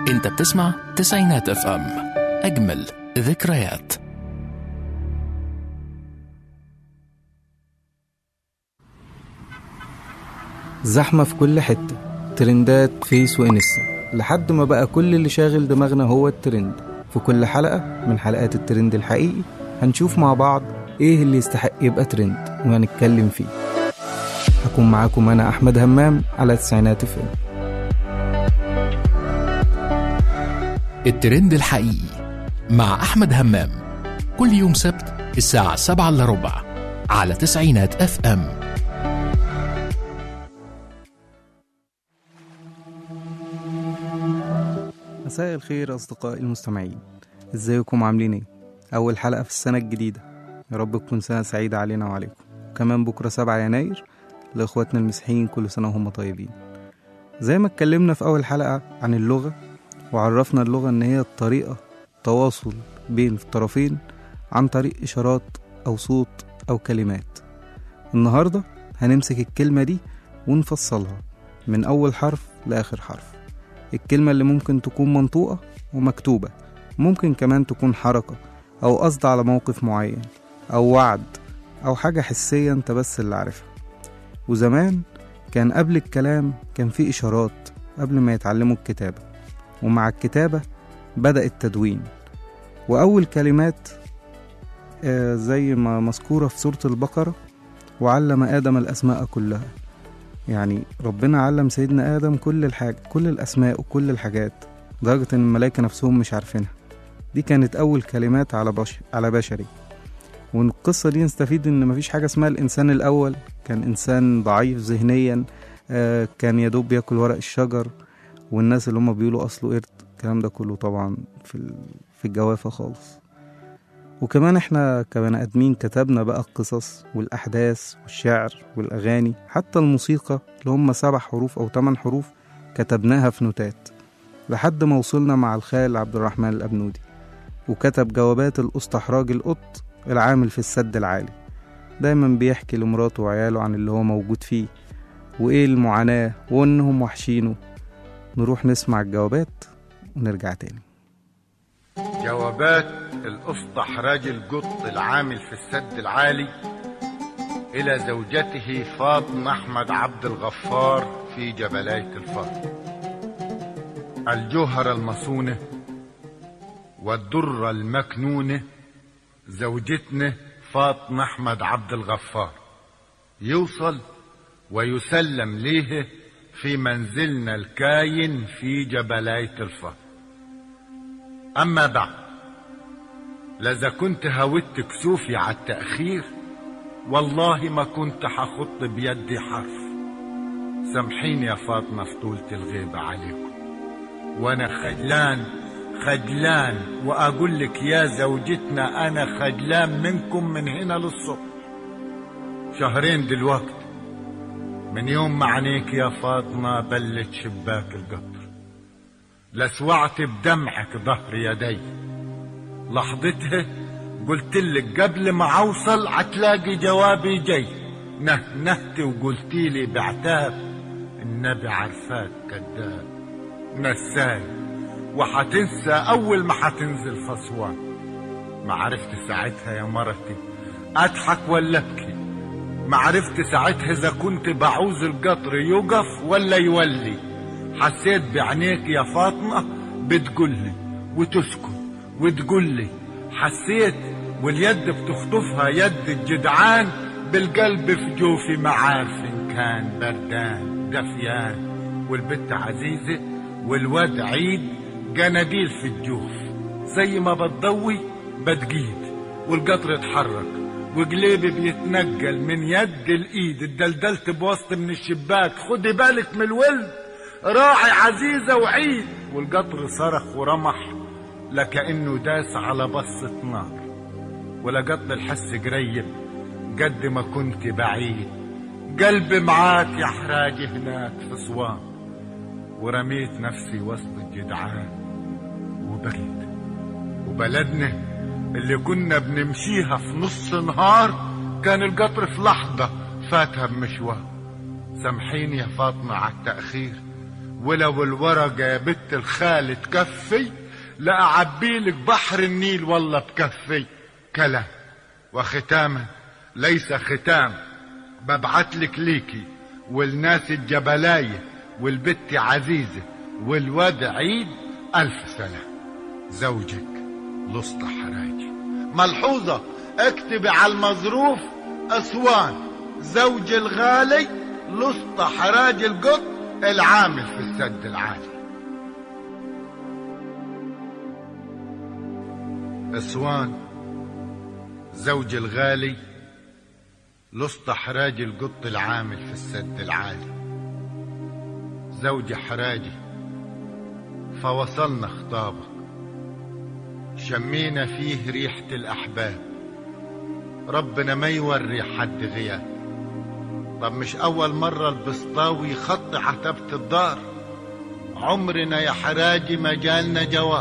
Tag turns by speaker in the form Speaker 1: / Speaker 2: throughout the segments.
Speaker 1: انت بتسمع تسعينات اف ام اجمل ذكريات
Speaker 2: زحمة في كل حتة ترندات فيس وانستا لحد ما بقى كل اللي شاغل دماغنا هو الترند في كل حلقة من حلقات الترند الحقيقي هنشوف مع بعض ايه اللي يستحق يبقى ترند وهنتكلم فيه هكون معاكم انا احمد همام على تسعينات فيلم
Speaker 1: الترند الحقيقي مع احمد همام كل يوم سبت الساعة سبعة الا ربع على تسعينات اف ام
Speaker 2: مساء الخير أصدقائي المستمعين ازيكم عاملين ايه أول حلقة في السنة الجديدة يا رب تكون سنة سعيدة علينا وعليكم كمان بكرة 7 يناير لإخواتنا المسيحيين كل سنة وهم طيبين زي ما اتكلمنا في أول حلقة عن اللغة وعرفنا اللغة إن هي الطريقة تواصل بين الطرفين عن طريق إشارات أو صوت أو كلمات النهاردة هنمسك الكلمة دي ونفصلها من أول حرف لآخر حرف الكلمة اللي ممكن تكون منطوقة ومكتوبة ممكن كمان تكون حركة أو قصد على موقف معين أو وعد أو حاجة حسية أنت بس اللي عارفها وزمان كان قبل الكلام كان في إشارات قبل ما يتعلموا الكتابة ومع الكتابة بدأ التدوين وأول كلمات آه، زي ما مذكورة في سورة البقرة وعلم آدم الأسماء كلها يعني ربنا علم سيدنا آدم كل الحاجة كل الأسماء وكل الحاجات لدرجة إن الملائكة نفسهم مش عارفينها دي كانت أول كلمات على بشر على بشري ومن القصة دي نستفيد إن مفيش حاجة اسمها الإنسان الأول كان إنسان ضعيف ذهنيا آه، كان يدوب بياكل ورق الشجر والناس اللي هم بيقولوا أصله قرد الكلام ده كله طبعا في ال- في الجوافة خالص وكمان احنا كبني ادمين كتبنا بقى القصص والاحداث والشعر والاغاني حتى الموسيقى اللي هم سبع حروف او ثمان حروف كتبناها في نوتات لحد ما وصلنا مع الخال عبد الرحمن الابنودي وكتب جوابات الاسطحراج القط العامل في السد العالي دايما بيحكي لمراته وعياله عن اللي هو موجود فيه وايه المعاناة وانهم وحشينه نروح نسمع الجوابات ونرجع تاني
Speaker 3: جوابات الأسطح راجل قط العامل في السد العالي إلى زوجته فاطمة أحمد عبد الغفار في جبلاية الفار الجوهرة المصونة والدرة المكنونة زوجتنا فاطمة أحمد عبد الغفار يوصل ويسلم ليه في منزلنا الكاين في جبلاية الفار أما بعد لذا كنت هودت كسوفي على التأخير والله ما كنت حخط بيدي حرف سامحيني يا فاطمة في طولة الغيبة عليكم وأنا خجلان خجلان وأقول لك يا زوجتنا أنا خجلان منكم من هنا للصبح شهرين دلوقتي من يوم ما عينيك يا فاطمة بلت شباك القطر لسوعت بدمعك ظهر يدي لحظتها قلت لك قبل ما اوصل هتلاقي جوابي جاي نهنهت وقلتي لي بعتاب النبي عرفاك كذاب نساي وحتنسى اول ما حتنزل فصوان ما عرفت ساعتها يا مرتي اضحك ولا ابكي ما عرفت ساعتها اذا كنت بعوز القطر يوقف ولا يولي حسيت بعينيك يا فاطمة بتقولي وتسكت وتقولي حسيت واليد بتخطفها يد الجدعان بالقلب في جوفي ما عارف إن كان بردان دفيان والبت عزيزة والواد عيد جناديل في الجوف زي ما بتضوي بتجيد والقطر اتحرك وجليبي بيتنجل من يد الايد اتدلدلت بوسط من الشباك خدي بالك من الولد راعي عزيزة وعيد والقطر صرخ ورمح لكأنه داس على بصة نار ولقط الحس قريب قد ما كنت بعيد قلبي معاك يا حراجي هناك في صوان ورميت نفسي وسط الجدعان وبريد وبلدنا اللي كنا بنمشيها في نص نهار كان القطر في لحظة فاتها بمشوار سامحيني يا فاطمة على التأخير ولو الورقة يا بنت الخال تكفي لأعبيلك بحر النيل والله بكفي كلام وختاما ليس ختام ببعتلك ليكي والناس الجبلاية والبت عزيزة والواد عيد ألف سنة زوجك لسطى حراجي ملحوظة اكتبي على المظروف أسوان زوج الغالي لسطى حراج القط العامل في السد العالي أسوان زوج الغالي لسطى حراج القط العامل في السد العالي زوج حراجي فوصلنا خطابك شمينا فيه ريحة الأحباب ربنا ما يوري حد غياب طب مش أول مرة البسطاوي يخط عتبة الدار عمرنا يا حراجي ما جالنا جواب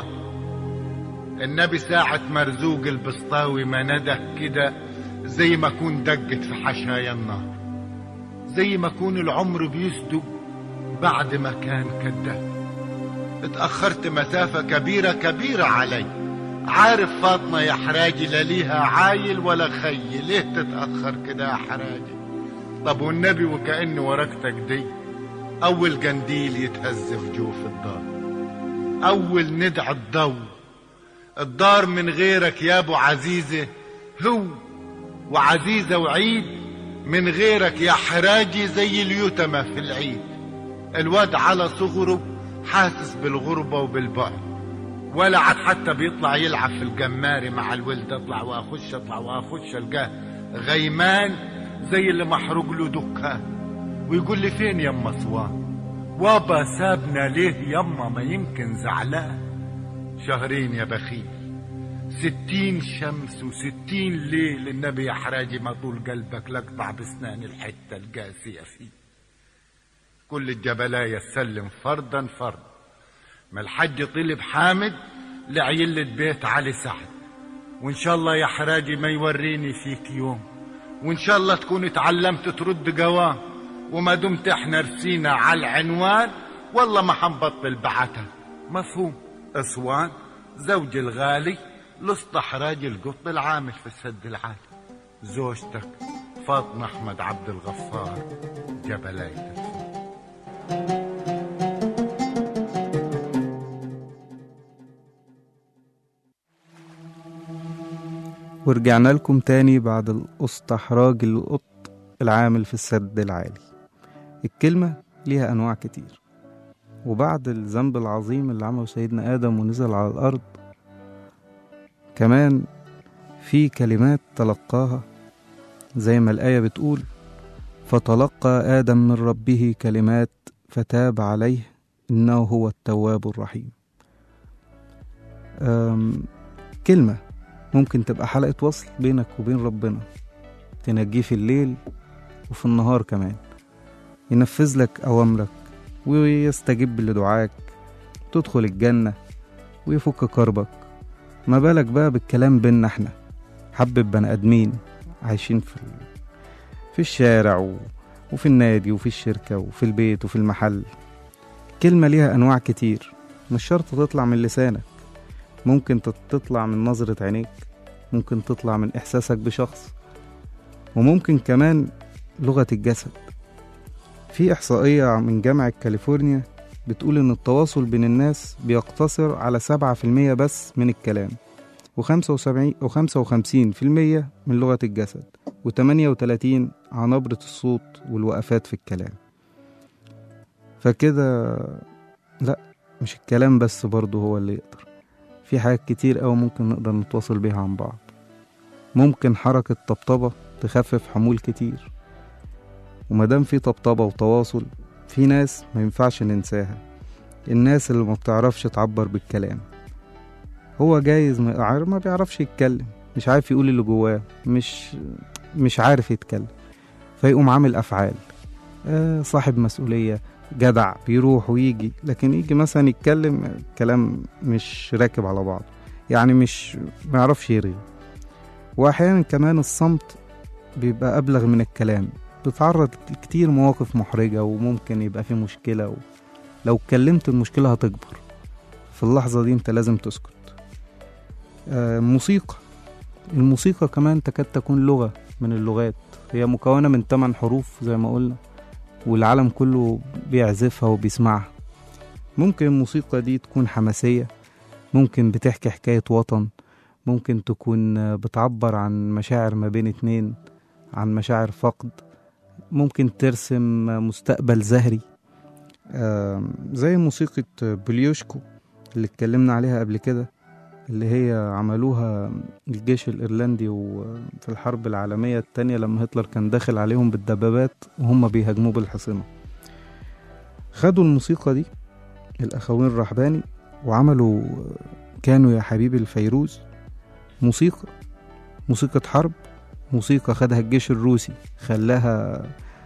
Speaker 3: النبي ساعة مرزوق البسطاوي ما نده كده زي ما كون دقت في حشايا النار زي ما كون العمر بيصدق بعد ما كان كذاب اتأخرت مسافة كبيرة كبيرة علي عارف فاطمة يا حراجي لا ليها عايل ولا خي ليه تتأخر كده يا حراجي طب والنبي وكأن ورقتك دي أول قنديل يتهز في جوف الدار أول ندع الضو الدار من غيرك يا أبو عزيزة هو وعزيزة وعيد من غيرك يا حراجي زي اليتمة في العيد الواد على صغره حاسس بالغربة وبالبعد ولا عاد حتى بيطلع يلعب في الجماري مع الولد اطلع واخش اطلع واخش القاه غيمان زي اللي محروق له دكان ويقول لي فين يما صوان وابا سابنا ليه يما ما يمكن زعلان شهرين يا بخيل ستين شمس وستين ليل النبي يا حراجي ما طول قلبك لقطع بسنان الحتة القاسية فيه كل الجبلاية سلم فردا فردا ما الحج طلب حامد لعيلة بيت علي سعد وان شاء الله يا حراجي ما يوريني فيك يوم وان شاء الله تكون اتعلمت ترد قوام وما دمت احنا رسينا على العنوان والله ما حنبطل بعتها مفهوم اسوان زوج الغالي لسط حراج القط العامل في السد العالي زوجتك فاطمة أحمد عبد الغفار جبلاية الفول
Speaker 2: ورجعنا لكم تاني بعد الاستحراج القط العامل في السد العالي الكلمة ليها أنواع كتير وبعد الذنب العظيم اللي عمله سيدنا آدم ونزل على الأرض كمان في كلمات تلقاها زي ما الآية بتقول فتلقى آدم من ربه كلمات فتاب عليه إنه هو التواب الرحيم أم، كلمة ممكن تبقى حلقة وصل بينك وبين ربنا تنجيه في الليل وفي النهار كمان ينفذ لك أوامرك ويستجيب لدعاك تدخل الجنة ويفك كربك ما بالك بقى بالكلام بينا احنا حبب بني آدمين عايشين في في الشارع و... وفي النادي وفي الشركة وفي البيت وفي المحل كلمة ليها أنواع كتير مش شرط تطلع من لسانك ممكن تت- تطلع من نظرة عينيك ممكن تطلع من إحساسك بشخص وممكن كمان لغة الجسد في إحصائية من جامعة كاليفورنيا بتقول إن التواصل بين الناس بيقتصر على سبعة في المية بس من الكلام وخمسة وسبعين وخمسة وخمسين في المية من لغة الجسد وتمانية وتلاتين عن نبرة الصوت والوقفات في الكلام فكده لأ مش الكلام بس برضه هو اللي يقدر في حاجات كتير أوي ممكن نقدر نتواصل بيها عن بعض ممكن حركة طبطبة تخفف حمول كتير ومادام في طبطبة وتواصل في ناس ما ينفعش ننساها الناس اللي ما بتعرفش تعبر بالكلام هو جايز ما يعرف- ما بيعرفش يتكلم مش عارف يقول اللي جواه مش مش عارف يتكلم فيقوم عامل أفعال آه صاحب مسؤولية جدع بيروح ويجي لكن يجي مثلا يتكلم كلام مش راكب على بعض يعني مش ما يعرفش يرغي واحيانا كمان الصمت بيبقى ابلغ من الكلام بتتعرض كتير مواقف محرجة وممكن يبقى في مشكلة و... لو اتكلمت المشكلة هتكبر في اللحظة دي انت لازم تسكت آه، موسيقى الموسيقى كمان تكاد تكون لغة من اللغات هي مكونة من 8 حروف زي ما قلنا والعالم كله بيعزفها وبيسمعها ممكن الموسيقى دي تكون حماسية ممكن بتحكي حكاية وطن ممكن تكون آه، بتعبر عن مشاعر ما بين اتنين عن مشاعر فقد ممكن ترسم آه، مستقبل زهري آم، زي موسيقى بليوشكو اللي اتكلمنا عليها قبل كده اللي هي عملوها الجيش الإيرلندي وفي الحرب العالمية التانية لما هتلر كان داخل عليهم بالدبابات وهم بيهاجموه بالحصنة خدوا الموسيقى دي الأخوين الرحباني وعملوا كانوا يا حبيبي الفيروز موسيقى موسيقى حرب موسيقى خدها الجيش الروسي خلاها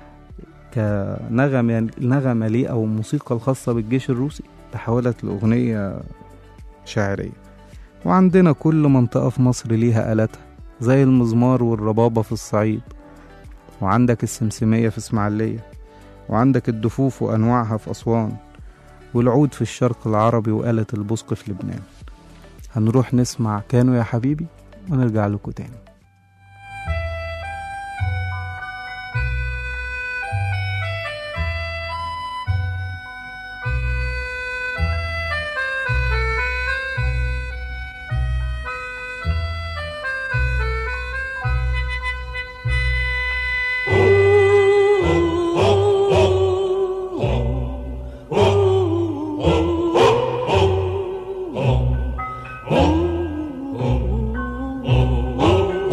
Speaker 2: كنغمة نغمة ليه أو الموسيقى الخاصة بالجيش الروسي تحولت لأغنية شاعرية وعندنا كل منطقة في مصر ليها آلاتها زي المزمار والربابة في الصعيد وعندك السمسمية في اسماعيلية وعندك الدفوف وأنواعها في أسوان والعود في الشرق العربي وآلة البصق في لبنان هنروح نسمع كانوا يا حبيبي ونرجع لكم تاني
Speaker 4: Oh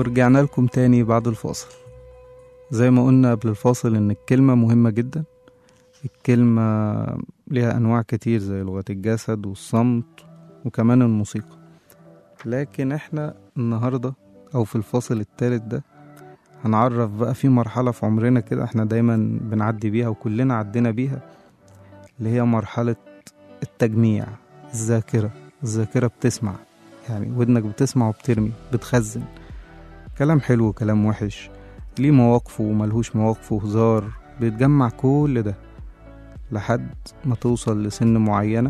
Speaker 2: ورجعنا لكم تاني بعد الفاصل زي ما قلنا قبل الفاصل إن الكلمة مهمة جدا الكلمة ليها أنواع كتير زي لغة الجسد والصمت وكمان الموسيقى لكن احنا النهاردة أو في الفاصل التالت ده هنعرف بقى في مرحلة في عمرنا كده احنا دايما بنعدي بيها وكلنا عدينا بيها اللي هي مرحلة التجميع الذاكرة الذاكرة بتسمع يعني ودنك بتسمع وبترمي بتخزن كلام حلو وكلام وحش ليه مواقفه وملهوش مواقفه هزار بتجمع كل ده لحد ما توصل لسن معينة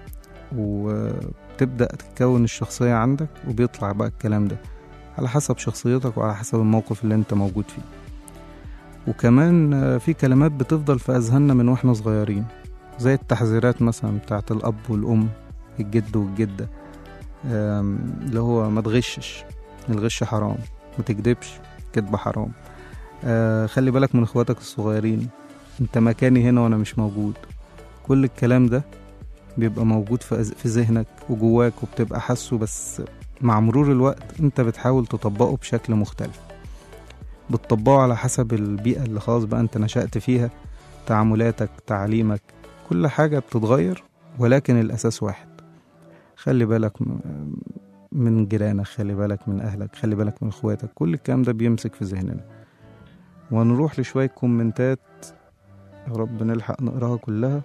Speaker 2: وتبدأ تتكون الشخصية عندك وبيطلع بقى الكلام ده على حسب شخصيتك وعلى حسب الموقف اللي انت موجود فيه وكمان آه، في كلمات بتفضل في أذهاننا من واحنا صغيرين زي التحذيرات مثلا بتاعت الأب والأم الجد والجدة آم، اللي هو ما تغشش الغش حرام ما تكدبش كدب حرام آه خلي بالك من اخواتك الصغيرين انت مكاني هنا وانا مش موجود كل الكلام ده بيبقى موجود في أز- في ذهنك وجواك وبتبقى حاسه بس مع مرور الوقت انت بتحاول تطبقه بشكل مختلف بتطبقه على حسب البيئة اللي خلاص بقى انت نشأت فيها تعاملاتك تعليمك كل حاجة بتتغير ولكن الأساس واحد خلي بالك م- من جيرانك خلي بالك من أهلك خلي بالك من إخواتك كل الكلام ده بيمسك في ذهننا ونروح لشوية كومنتات يا رب نلحق نقراها كلها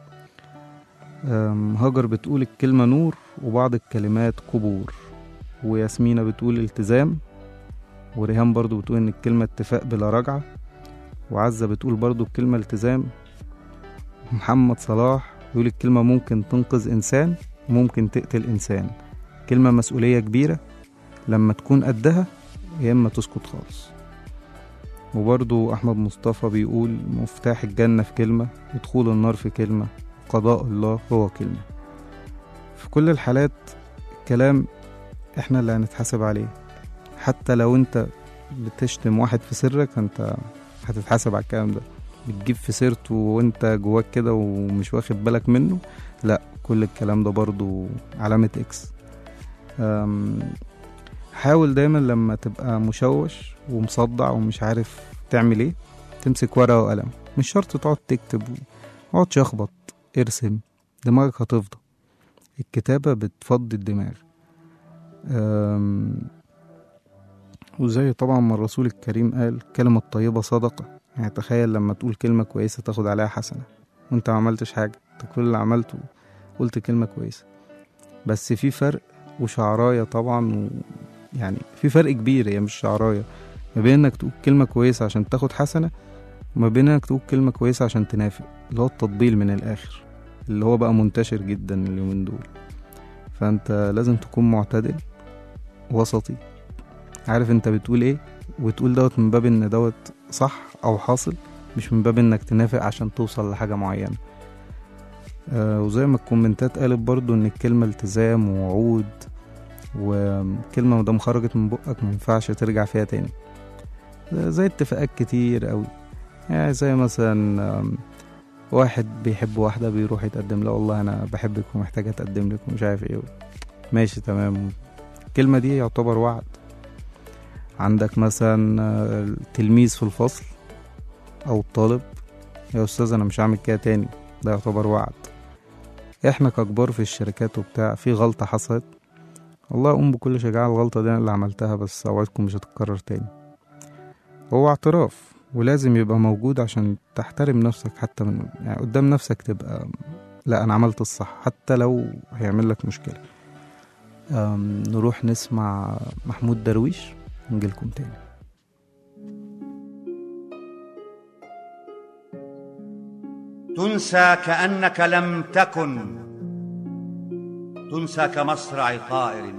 Speaker 2: أم، هاجر بتقول الكلمة نور وبعض الكلمات قبور وياسمينة بتقول التزام وريهام برضو بتقول ان الكلمة اتفاق بلا رجعة وعزة بتقول برضو الكلمة التزام محمد صلاح بيقول الكلمة ممكن تنقذ إنسان وممكن تقتل إنسان كلمة مسؤولية كبيرة لما تكون قدها يا إما تسكت خالص وبرضو أحمد مصطفى بيقول مفتاح الجنة في كلمة ودخول النار في كلمة قضاء الله هو كلمة في كل الحالات الكلام احنا اللي هنتحاسب عليه حتى لو انت بتشتم واحد في سرك انت هتتحاسب على الكلام ده بتجيب في سيرته وانت جواك كده ومش واخد بالك منه لا كل الكلام ده برضو علامة اكس أم، حاول دايما لما تبقى مشوش ومصدع ومش عارف تعمل ايه تمسك ورقة وقلم مش شرط تقعد تكتب اقعد شخبط ارسم دماغك هتفضى الكتابة بتفضي الدماغ أم، وزي طبعا ما الرسول الكريم قال كلمة طيبة صدقة يعني تخيل لما تقول كلمة كويسة تاخد عليها حسنة وانت ما عملتش حاجة انت كل اللي عملته قلت كلمة كويسة بس في فرق وشعراية طبعا و يعني في فرق كبير هي مش شعراية ما بين انك تقول كلمة كويسة عشان تاخد حسنة وما بين انك تقول كلمة كويسة عشان تنافق اللي هو التطبيل من الآخر اللي هو بقى منتشر جدا اليومين دول فانت لازم تكون معتدل وسطي عارف انت بتقول ايه وتقول دوت من باب ان دوت صح او حاصل مش من باب انك تنافق عشان توصل لحاجة معينة آه وزي ما الكومنتات قالت برضو ان الكلمة التزام ووعود وكلمة مادام خرجت من بقك مينفعش ترجع فيها تاني زي اتفاقات كتير اوي يعني زي مثلا آم، واحد بيحب واحدة بيروح يتقدم لها والله أنا بحبك ومحتاج أتقدم لك ومش عارف إيه ماشي تمام الكلمة دي يعتبر وعد عندك مثلا آه، التلميذ في الفصل أو الطالب يا أستاذ أنا مش هعمل كده تاني ده يعتبر وعد إحنا ككبار في الشركات وبتاع في غلطة حصلت والله أقوم بكل شجاعة الغلطة دي أنا اللي عملتها بس أوعدكم مش هتتكرر تاني هو اعتراف ولازم يبقى موجود عشان تحترم نفسك حتى من يعني قدام نفسك تبقى لا انا عملت الصح حتى لو هيعمل لك مشكلة أم، نروح نسمع محمود درويش نجيلكم تاني
Speaker 4: تنسى كأنك لم تكن تنسى كمصرع طائر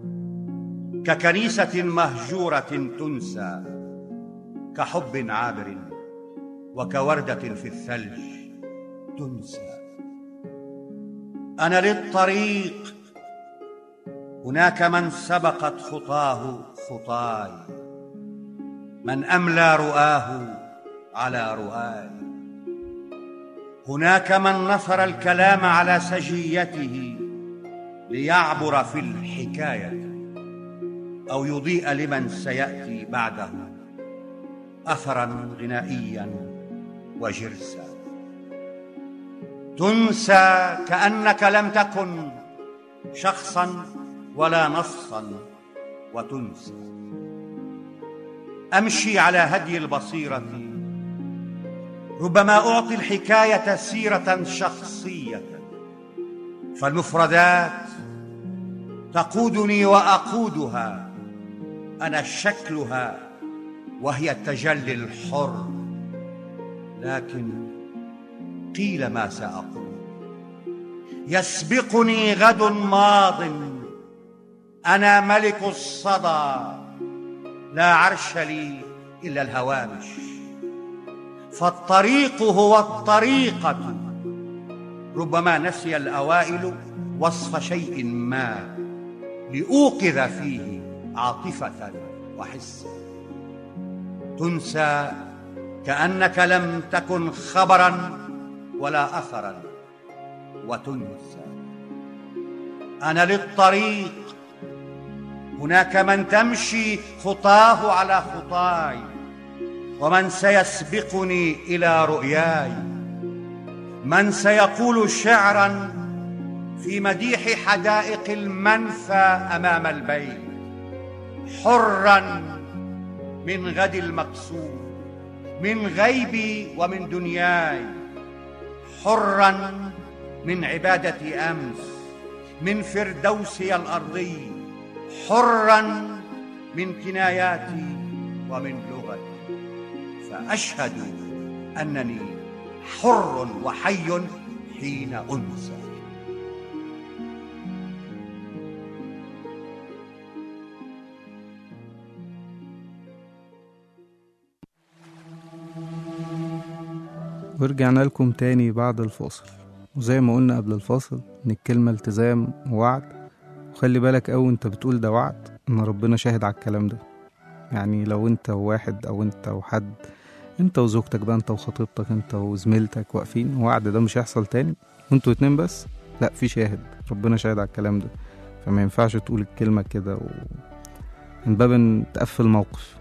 Speaker 4: ككنيسة مهجورة تنسى كحب عابر وكوردة في الثلج تنسى أنا للطريق هناك من سبقت خطاه خطاي من أملى رؤاه على رؤاي هناك من نثر الكلام على سجيته ليعبر في الحكايه او يضيء لمن سياتي بعده اثرا غنائيا وجرسا تنسى كانك لم تكن شخصا ولا نصا وتنسى امشي على هدي البصيره ربما اعطي الحكايه سيره شخصيه فالمفردات تقودني واقودها انا شكلها وهي التجلي الحر لكن قيل ما ساقول يسبقني غد ماض انا ملك الصدى لا عرش لي الا الهوامش فالطريق هو الطريقه ربما نسي الاوائل وصف شيء ما لاوقظ فيه عاطفه وحسا تنسى كانك لم تكن خبرا ولا اثرا وتنسى انا للطريق هناك من تمشي خطاه على خطاي ومن سيسبقني الى رؤياي من سيقول شعرا في مديح حدائق المنفى امام البيت حرا من غد المقصود من غيبي ومن دنياي حرا من عباده امس من فردوسي الارضي حرا من كناياتي ومن لغتي فاشهد انني حر وحي حين انسى
Speaker 2: ورجعنا لكم تاني بعد الفاصل وزي ما قلنا قبل الفاصل ان الكلمة التزام ووعد وخلي بالك اوي انت بتقول ده وعد ان ربنا شاهد على الكلام ده يعني لو انت وواحد او انت وحد انت وزوجتك بقى انت وخطيبتك انت وزميلتك واقفين وعد ده مش هيحصل تاني وانتوا اتنين بس لا في شاهد ربنا شاهد على الكلام ده فما ينفعش تقول الكلمة كده و... من باب ان تقفل موقف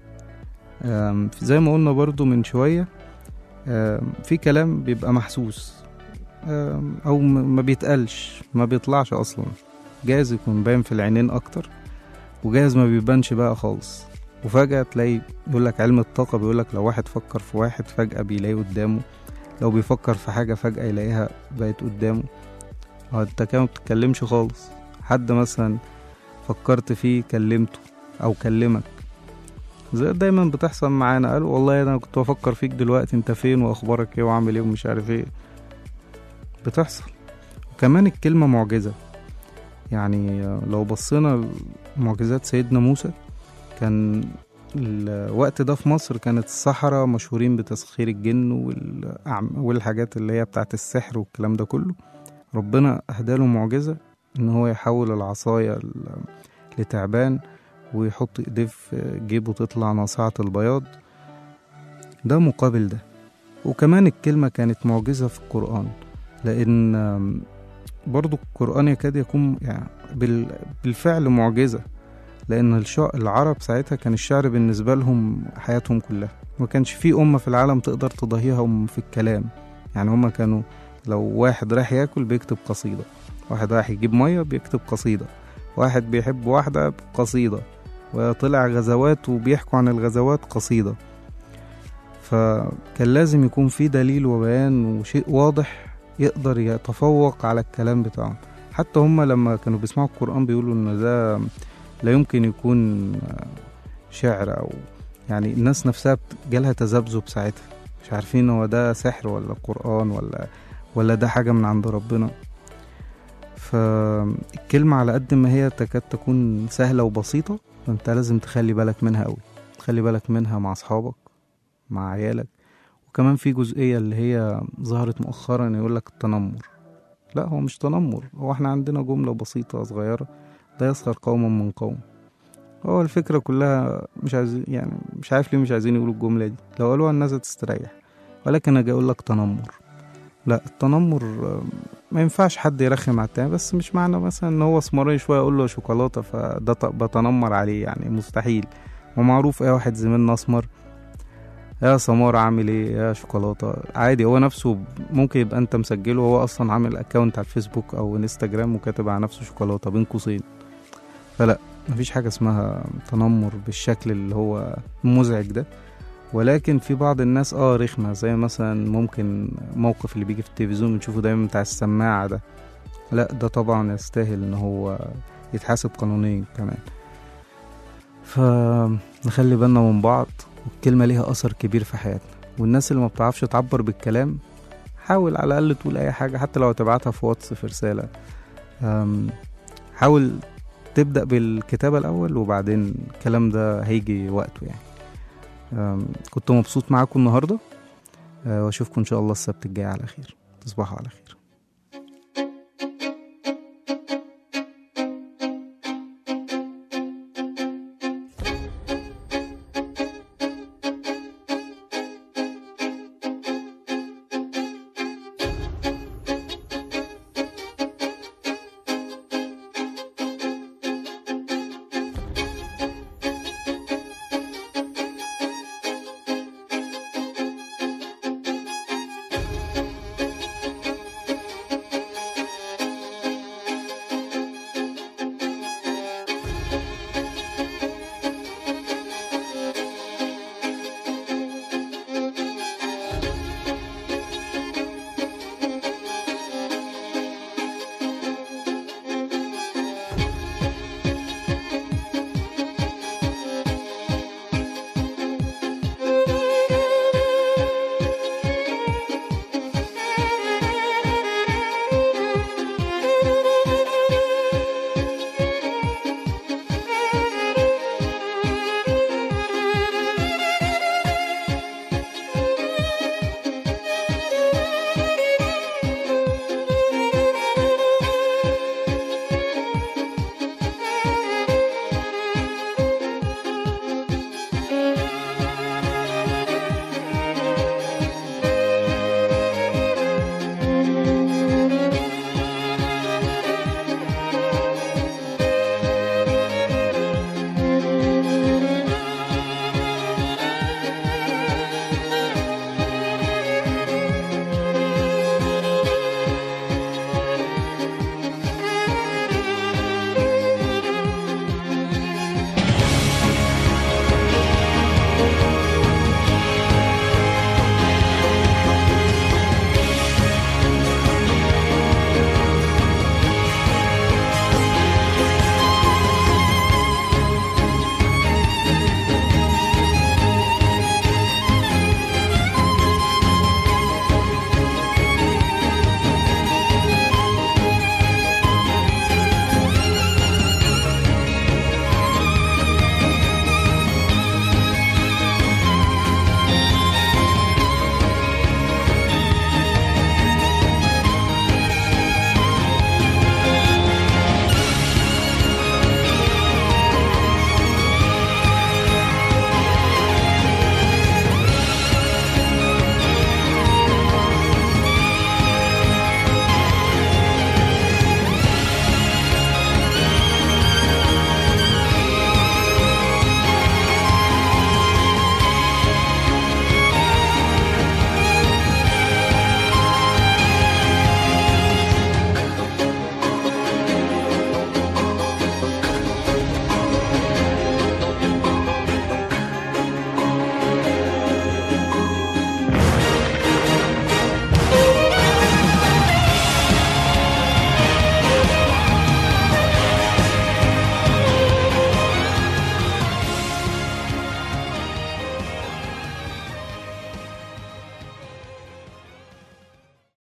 Speaker 2: أم، زي ما قلنا برضو من شوية أم، في كلام بيبقى محسوس أم، او م- ما بيتقالش ما بيطلعش اصلا جايز يكون باين في العينين اكتر وجايز ما بيبانش بقى خالص وفجأة تلاقي يقول لك علم الطاقة بيقول لك لو واحد فكر في واحد فجأة بيلاقيه قدامه لو بيفكر في حاجة فجأة يلاقيها بقت قدامه اه انت كده ما بتتكلمش خالص حد مثلا فكرت فيه كلمته او كلمك زي دايما بتحصل معانا قال والله انا كنت بفكر فيك دلوقتي انت فين واخبارك ايه وعامل ايه ومش عارف ايه بتحصل وكمان الكلمة معجزة يعني لو بصينا لمعجزات سيدنا موسى كان الوقت ده في مصر كانت الصحراء مشهورين بتسخير الجن والأعم- والحاجات اللي هي بتاعت السحر والكلام ده كله ربنا أهداله معجزة إن هو يحول العصاية ل- لتعبان ويحط إيديه في جيبه تطلع ناصعة البياض ده مقابل ده وكمان الكلمة كانت معجزة في القرآن لأن آم، برضو القرآن يكاد يكون يعني بال- بالفعل معجزة لأن الشع- العرب ساعتها كان الشعر بالنسبة لهم حياتهم كلها ما كانش في أمة في العالم تقدر تضاهيها في الكلام يعني هما كانوا لو واحد رايح ياكل بيكتب قصيدة واحد رايح يجيب مية بيكتب قصيدة واحد بيحب واحدة قصيدة وطلع غزوات وبيحكوا عن الغزوات قصيدة فكان لازم يكون في دليل وبيان وشيء واضح يقدر يتفوق على الكلام بتاعهم حتى هم لما كانوا بيسمعوا القرآن بيقولوا إن ده لا يمكن يكون شعر أو يعني الناس نفسها جالها تذبذب ساعتها مش عارفين هو ده سحر ولا قرآن ولا ولا ده حاجة من عند ربنا فالكلمة على قد ما هي تكاد تكون سهلة وبسيطة فانت لازم تخلي بالك منها قوي تخلي بالك منها مع أصحابك مع عيالك وكمان في جزئية اللي هي ظهرت مؤخرا يقول لك التنمر لا هو مش تنمر هو احنا عندنا جملة بسيطة صغيرة لا يسخر قوم من قوم هو الفكرة كلها مش عايزين يعني مش عارف ليه مش عايزين يقولوا الجملة دي لو قالوها الناس هتستريح ولكن اجي اقول لك تنمر لا التنمر آم، ما ينفعش حد يرخم على التاني بس مش معنى مثلا ان هو اسمراني شويه اقول له شوكولاته فده ط- بتنمر عليه يعني مستحيل ومعروف اي واحد زميلنا اسمر يا سمار عامل ايه يا شوكولاته عادي هو نفسه ممكن يبقى انت مسجله وهو اصلا عامل اكونت على الفيسبوك او انستجرام وكاتب على نفسه شوكولاته بين قوسين فلا مفيش حاجه اسمها تنمر بالشكل اللي هو المزعج ده ولكن في بعض الناس اه رخمة زي مثلا ممكن موقف اللي بيجي في التلفزيون بنشوفه دايما بتاع السماعة ده لا ده طبعا يستاهل ان هو يتحاسب قانونيا كمان فنخلي بالنا من بعض والكلمة ليها أثر كبير في حياتنا والناس اللي ما بتعرفش تعبر بالكلام حاول على الأقل تقول أي حاجة حتى لو تبعتها في واتس في رسالة أم، حاول تبدأ بالكتابة الأول وبعدين الكلام ده هيجي وقته يعني أم، كنت مبسوط معاكم النهاردة أه، واشوفكم ان شاء الله السبت الجاي على خير تصبحوا على خير